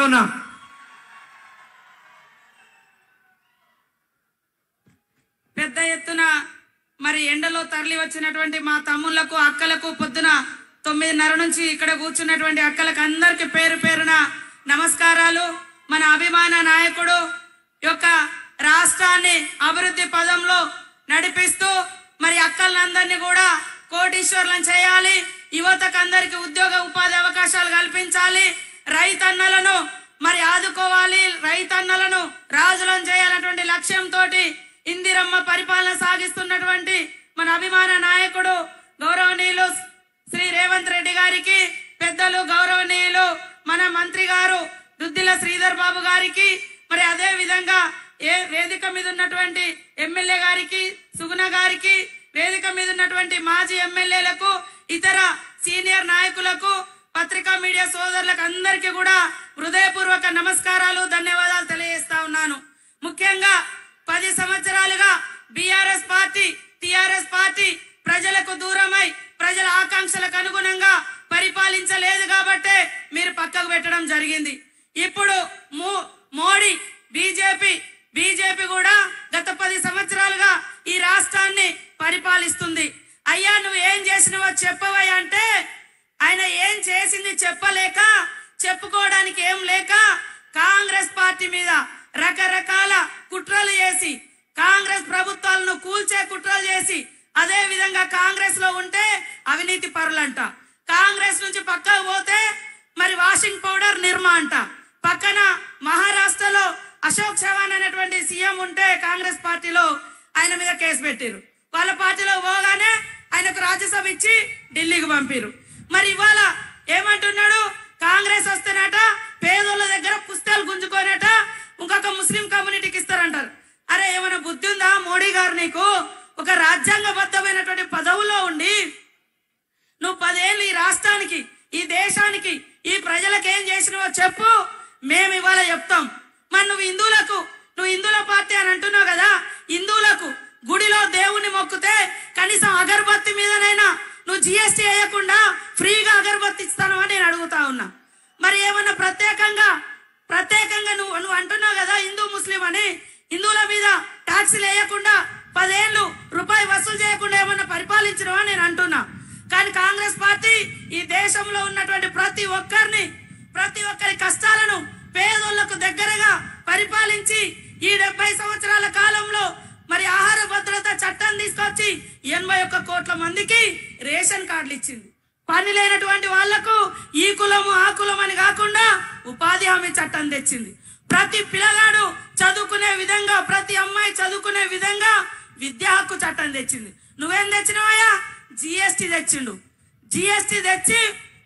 ఉన్నా పెద్ద ఎత్తున మరి ఎండలో తరలి వచ్చినటువంటి మా తమ్ముళ్లకు అక్కలకు పొద్దున తొమ్మిదిన్నర నుంచి ఇక్కడ కూర్చున్నటువంటి అక్కలకు అందరికి పేరు పేరున నమస్కారాలు మన అభిమాన నాయకుడు యొక్క రాష్ట్రాన్ని అభివృద్ధి పదంలో నడిపిస్తూ మరి అక్కలందరినీ కూడా కోటీశ్వర్లను చేయాలి యువతకు అందరికి ఉద్యోగ ఉపాధి అవకాశాలు కల్పించాలి రైతన్నలను మరి ఆదుకోవాలి రైతన్నలను రాజులను చేయాలన్నటువంటి లక్ష్యంతో ఇందిరమ్మ పరిపాలన సాగిస్తున్నటువంటి మన అభిమాన నాయకుడు గౌరవనీయులు శ్రీ రేవంత్ రెడ్డి గారికి పెద్దలు గౌరవనీయులు మన మంత్రి గారు దుద్దిల శ్రీధర్ బాబు గారికి మరి అదే విధంగా ఏ వేదిక మీద ఉన్నటువంటి ఎమ్మెల్యే గారికి సుగుణ గారికి వేదిక మీద ఉన్నటువంటి మాజీ ఎమ్మెల్యేలకు ఇతర సీనియర్ నాయకులకు పత్రికా మీడియా సోదరులకు అందరికీ కూడా హృదయపూర్వక నమస్కారాలు ధన్యవాదాలు తెలియజేస్తా ఉన్నాను ముఖ్యంగా పది సంవత్సరాలుగా బీఆర్ఎస్ పార్టీ టిఆర్ఎస్ పార్టీ ప్రజలకు దూరమై ప్రజల ఆకాంక్షలకు అనుగుణంగా పరిపాలించలేదు కాబట్టే మీరు పక్కకు పెట్టడం జరిగింది ఇప్పుడు మో- మోడీ బీజేపీ బీజేపీ కూడా గత పది సంవత్సరాలుగా ఈ రాష్ట్రాన్ని పరిపాలిస్తుంది అయ్యా నువ్వు ఏం చేసినవో చెప్పవయ్యా అంటే ఆయన ఏం చేసింది చెప్పలేక చెప్పుకోవడానికి ఏం లేక కాంగ్రెస్ పార్టీ మీద రకరకాల కుట్రలు చేసి కాంగ్రెస్ ప్రభుత్వాలను కూల్చే కుట్రలు చేసి అదే విధంగా కాంగ్రెస్ లో ఉంటే అవినీతి పరులంట కాంగ్రెస్ నుంచి పక్కకు పోతే మరి వాషింగ్ పౌడర్ నిర్మా అంట పక్కన మహారాష్ట్రలో అశోక్ చవాన్ అనేటువంటి సీఎం ఉంటే కాంగ్రెస్ పార్టీలో ఆయన మీద కేసు పెట్టారు వాళ్ళ పార్టీలో పోగానే ఆయనకు రాజ్యసభ ఇచ్చి ఢిల్లీకి పంపిరు మరి ఇవాళ ఏమంటున్నాడు కాంగ్రెస్ వస్తేనట పేదోళ్ళ దగ్గర పుస్తకాలు గుంజుకోనట ఇంకొక ముస్లిం కమ్యూనిటీకి ఇస్తారంటారు అరే ఏమైనా బుద్ధి ఉందా మోడీ గారు నీకు ఒక రాజ్యాంగబద్ధమైనటువంటి పదవుల్లో ఉండి నువ్వు పదేళ్ళు ఈ రాష్ట్రానికి ఈ దేశానికి ఈ ప్రజలకు ఏం చేసినావో చెప్పు మేము ఇవాళ చెప్తాం మరి నువ్వు హిందువులకు నువ్వు హిందువుల పార్టీ అని అంటున్నావు కదా హిందువులకు గుడిలో దేవుణ్ణి మొక్కితే కనీసం అగరబత్తి మీదనైనా నువ్వు జిఎస్టీ వేయకుండా ఫ్రీగా అగరబత్తి ఇస్తాను అని నేను అడుగుతా ఉన్నా మరి ఏమన్నా ప్రత్యేకంగా ప్రత్యేకంగా నువ్వు నువ్వు అంటున్నావు కదా హిందూ ముస్లిం అని హిందువుల మీద ట్యాక్సీలు వేయకుండా పదేళ్ళు రూపాయి వసూలు చేయకుండా ఏమన్నా పరిపాలించడమా నేను అంటున్నా కానీ కాంగ్రెస్ పార్టీ ఈ దేశంలో ఉన్నటువంటి ప్రతి ఒక్కరిని ప్రతి ఒక్కరి కష్టాలను పేదోళ్లకు దగ్గరగా పరిపాలించి ఈ డెబ్బై సంవత్సరాల కాలంలో మరి ఆహార భద్రత చట్టం తీసుకొచ్చి ఎనభై ఒక్క కోట్ల మందికి రేషన్ కార్డులు ఇచ్చింది పని లేనటువంటి వాళ్లకు ఈ కులము ఆ కులం అని కాకుండా ఉపాధి హామీ చట్టం తెచ్చింది ప్రతి పిల్లగాడు చదువుకునే విధంగా ప్రతి అమ్మాయి చదువుకునే విధంగా విద్యా హక్కు చట్టం తెచ్చింది నువ్వేం తెచ్చినావయ్యా జిఎస్టి తెచ్చిండు జిఎస్టి తెచ్చి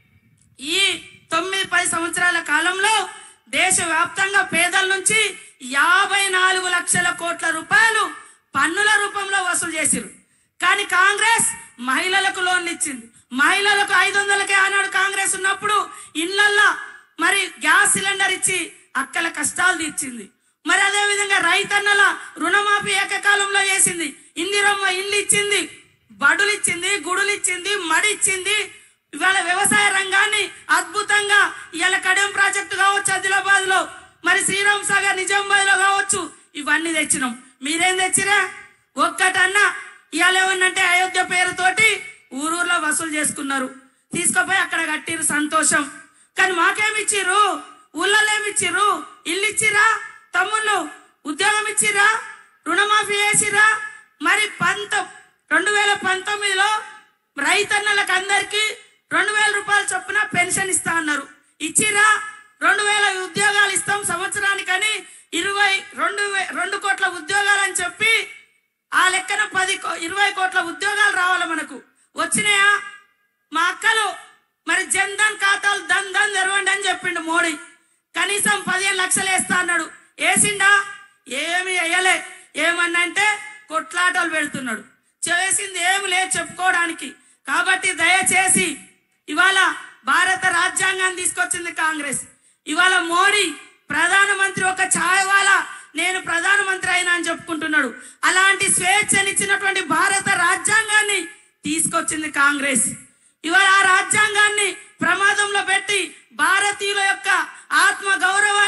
ఈ తొమ్మిది పది సంవత్సరాల కాలంలో దేశవ్యాప్తంగా పేదల నుంచి యాభై నాలుగు లక్షల కోట్ల రూపాయలు పన్నుల రూపంలో వసూలు చేసిరు కానీ కాంగ్రెస్ మహిళలకు లోన్లు ఇచ్చింది మహిళలకు ఐదు వందలకే ఆనాడు కాంగ్రెస్ ఉన్నప్పుడు ఇళ్లల్లో మరి గ్యాస్ సిలిండర్ ఇచ్చి అక్కల కష్టాలు తీర్చింది మరి అదే విధంగా రైతన్నల రుణమాఫీ ఏకకాలంలో చేసింది ఇందిరమ్మ ఇల్లు ఇచ్చింది బడులు ఇచ్చింది గుడులు ఇచ్చింది మడి ఇచ్చింది ఇవాళ వ్యవసాయ రంగాన్ని అద్భుతంగా ఇవాళ కడియం ప్రాజెక్టు కావచ్చు ఆదిలాబాద్ లో మరి శ్రీరామ్ సాగర్ నిజామాబాద్ లో కావచ్చు ఇవన్నీ తెచ్చినాం మీరేం తెచ్చిరా ఒక్కటన్నా ఇవాళ ఏమన్నంటే అయోధ్య పేరుతోటి ఊరూర్లో వసూలు చేసుకున్నారు తీసుకుపోయి అక్కడ కట్టిరు సంతోషం కానీ మాకేమిచ్చిర్రు ఊళ్ళలో ఏమిచ్చిర్రు ఇల్లు ఇచ్చిరా తమ్ముళ్ళు ఉద్యోగం ఇచ్చిరా రుణమాఫీ చేసిరా మరి పంత రెండు వేల పంతొమ్మిదిలో రైతన్నలకు అందరికి రెండు వేల రూపాయల చొప్పున పెన్షన్ ఇస్తా అన్నారు ఇచ్చిరా రెండు వేల ఉద్యోగాలు ఇస్తాం సంవత్సరానికని ఇరవై రెండు వే- రెండు కోట్ల ఉద్యోగాలు అని చెప్పి ఆ లెక్కన పది కో- ఇరవై కోట్ల ఉద్యోగాలు రావాలి మనకు వచ్చినాయా మా అక్కలు మరి జన్ధన్ ఖాతాలు దన్ దన్ తెరవండి అని చెప్పిండు మోడీ కనీసం పదిహేను లక్షలు వేస్తా అన్నాడు వేసిండా ఏమి వేయలే ఏమన్నంటే కొట్లాటలు పెడుతున్నాడు చేసింది ఏమి లేదు చెప్పుకోవడానికి కాబట్టి దయచేసి ఇవాళ భారత రాజ్యాంగాన్ని తీసుకొచ్చింది కాంగ్రెస్ ఇవాళ మోడీ ప్రధానమంత్రి ఒక ఛాయ్ వాలా నేను ప్రధానమంత్రి అయినా అని చెప్పుకుంటున్నాడు అలాంటి స్వేచ్ఛనిచ్చినటువంటి భారత రాజ్యాంగాన్ని తీసుకొచ్చింది కాంగ్రెస్ ఇవాళ ఆ రాజ్యాంగాన్ని ప్రమాదంలో పెట్టి భారతీయుల యొక్క ఆత్మ గౌరవ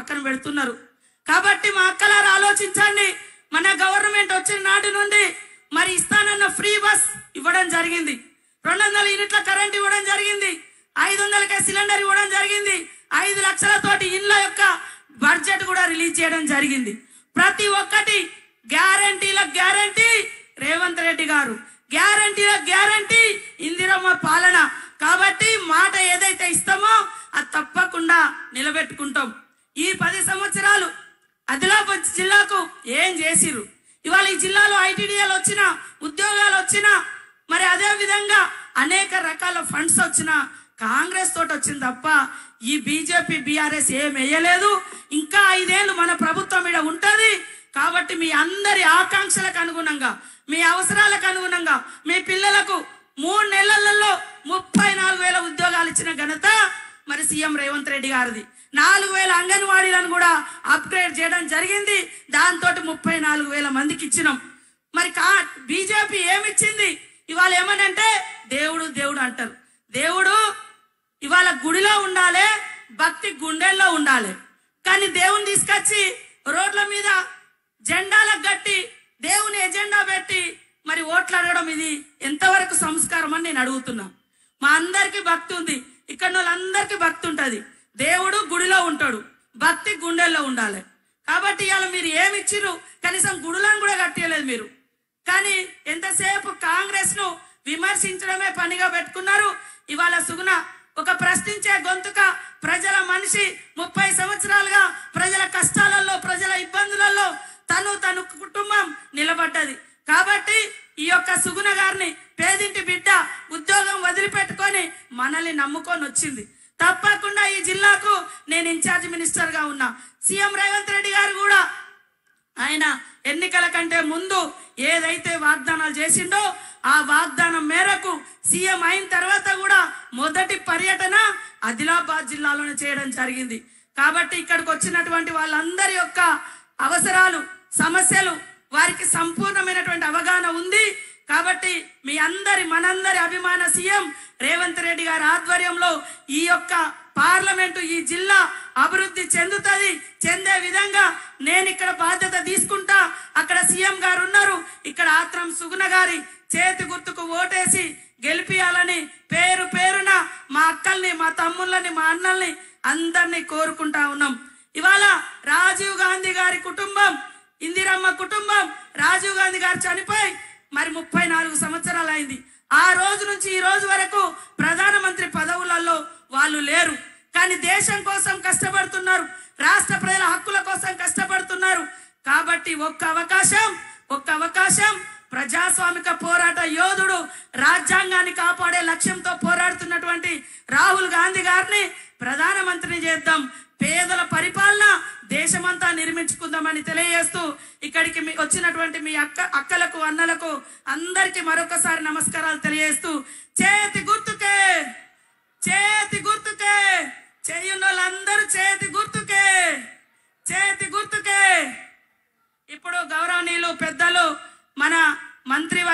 పక్కన పెడుతున్నారు కాబట్టి మా అక్కలారు ఆలోచించండి మన గవర్నమెంట్ వచ్చిన నాటి నుండి మరి ఇస్తానన్న ఫ్రీ బస్ ఇవ్వడం జరిగింది రెండు వందల యూనిట్ల కరెంట్ ఇవ్వడం జరిగింది ఐదు వందలకే సిలిండర్ ఇవ్వడం జరిగింది ఐదు లక్షలతోటి ఇండ్ల యొక్క బడ్జెట్ కూడా రిలీజ్ చేయడం జరిగింది ప్రతి ఒక్కటి గ్యారంటీల గ్యారంటీ రేవంత్ రెడ్డి గారు గ్యారంటీల గ్యారంటీ ఇందిరమ్మ పాలన కాబట్టి మాట ఏదైతే ఇస్తామో అది తప్పకుండా నిలబెట్టుకుంటాం ఈ పది సంవత్సరాలు ఆదిలాబాద్ జిల్లాకు ఏం చేసిరు ఇవాళ ఈ జిల్లాలో ఐటీడీఎల్ వచ్చిన ఉద్యోగాలు వచ్చినా మరి అదే విధంగా అనేక రకాల ఫండ్స్ వచ్చిన కాంగ్రెస్ తోటి వచ్చింది తప్ప ఈ బీజేపీ బీఆర్ఎస్ ఏం వేయలేదు ఇంకా ఐదేళ్లు మన ప్రభుత్వం ఇక్కడ ఉంటది కాబట్టి మీ అందరి ఆకాంక్షలకు అనుగుణంగా మీ అవసరాలకు అనుగుణంగా మీ పిల్లలకు మూడు నెలలలో ముప్పై నాలుగు వేల ఉద్యోగాలు ఇచ్చిన ఘనత మరి సీఎం రేవంత్ రెడ్డి గారిది నాలుగు వేల అంగన్వాడీలను కూడా అప్గ్రేడ్ చేయడం జరిగింది దాంతో ముప్పై నాలుగు వేల మందికి ఇచ్చినాం మరి కా బీజేపీ ఏమిచ్చింది ఇవాళ ఏమనంటే దేవుడు దేవుడు అంటారు దేవుడు ఇవాళ గుడిలో ఉండాలి భక్తి గుండెల్లో ఉండాలి కానీ దేవుని తీసుకొచ్చి రోడ్ల మీద జెండాలకు గట్టి దేవుని ఎజెండా పెట్టి మరి ఓట్లు అడగడం ఇది ఎంతవరకు సంస్కారం అని నేను అడుగుతున్నా మా అందరికి భక్తి ఉంది ఇక్కడ వాళ్ళందరికీ భక్తి ఉంటది దేవుడు గుడిలో ఉంటాడు భక్తి గుండెల్లో ఉండాలి కాబట్టి ఇవాళ మీరు ఏమి ఇచ్చిర్రు కనీసం గుడులను కూడా కట్టేయలేదు మీరు కానీ ఎంతసేపు కాంగ్రెస్ ను విమర్శించడమే పనిగా పెట్టుకున్నారు ఇవాళ సుగుణ ఒక ప్రశ్నించే గొంతుక ప్రజల మనిషి ముప్పై సంవత్సరాలుగా ప్రజల కష్టాలలో ప్రజల ఇబ్బందులలో తను తన కుటుంబం నిలబడ్డది కాబట్టి ఈ యొక్క సుగుణ గారిని పేదింటి బిడ్డ ఉద్యోగం వదిలిపెట్టుకొని మనల్ని నమ్ముకొని వచ్చింది తప్పకుండా ఈ జిల్లాకు నేను ఇన్ఛార్జ్ మినిస్టర్ గా ఉన్నా సీఎం రేవంత్ రెడ్డి గారు కూడా ఆయన ఎన్నికల కంటే ముందు ఏదైతే వాగ్దానాలు చేసిండో ఆ వాగ్దానం మేరకు సీఎం అయిన తర్వాత కూడా మొదటి పర్యటన ఆదిలాబాద్ జిల్లాలోనే చేయడం జరిగింది కాబట్టి ఇక్కడికి వచ్చినటువంటి వాళ్ళందరి యొక్క అవసరాలు సమస్యలు వారికి సంపూర్ణమైనటువంటి అవగాహన ఉంది కాబట్టి మీ అందరి మనందరి అభిమాన సీఎం రేవంత్ రెడ్డి గారి ఆధ్వర్యంలో ఈ యొక్క పార్లమెంటు ఈ జిల్లా అభివృద్ధి చెందుతుంది చెందే విధంగా నేను ఇక్కడ బాధ్యత తీసుకుంటా అక్కడ సీఎం గారు ఉన్నారు ఇక్కడ ఆత్రం సుగుణ గారి చేతి గుర్తుకు ఓటేసి గెలిపియాలని పేరు పేరున మా అక్కల్ని మా తమ్ముళ్ళని మా అన్నల్ని అందరినీ కోరుకుంటా ఉన్నాం ఇవాళ రాజీవ్ గాంధీ గారి కుటుంబం ఇందిరమ్మ కుటుంబం రాజీవ్ గాంధీ గారు చనిపోయి మరి ముప్పై నాలుగు సంవత్సరాలు అయింది ఆ రోజు నుంచి ఈ రోజు వరకు ప్రధానమంత్రి పదవులలో వాళ్ళు లేరు కానీ దేశం కోసం కష్టపడుతున్నారు రాష్ట్ర ప్రజల హక్కుల కోసం కష్టపడుతున్నారు కాబట్టి ఒక్క అవకాశం ఒక్క అవకాశం ప్రజాస్వామిక పోరాట యోధుడు రాజ్యాంగాన్ని కాపాడే లక్ష్యంతో పోరాడుతున్నటువంటి రాహుల్ గాంధీ గారిని ప్రధానమంత్రిని చేద్దాం పేదల పరిపాలన దేశమంతా నిర్మించుకుందామని తెలియజేస్తూ ఇక్కడికి మీ వచ్చినటువంటి మీ అక్క అక్కలకు అన్నలకు అందరికి మరొకసారి నమస్కారాలు తెలియజేస్తూ చేతి గుర్తుకే చేతి గుర్తుకే చేయున్న వాళ్ళందరూ చేతి గుర్తుకే చేతి గుర్తుకే ఇప్పుడు గౌరవనీయులు పెద్దలు మన మంత్రి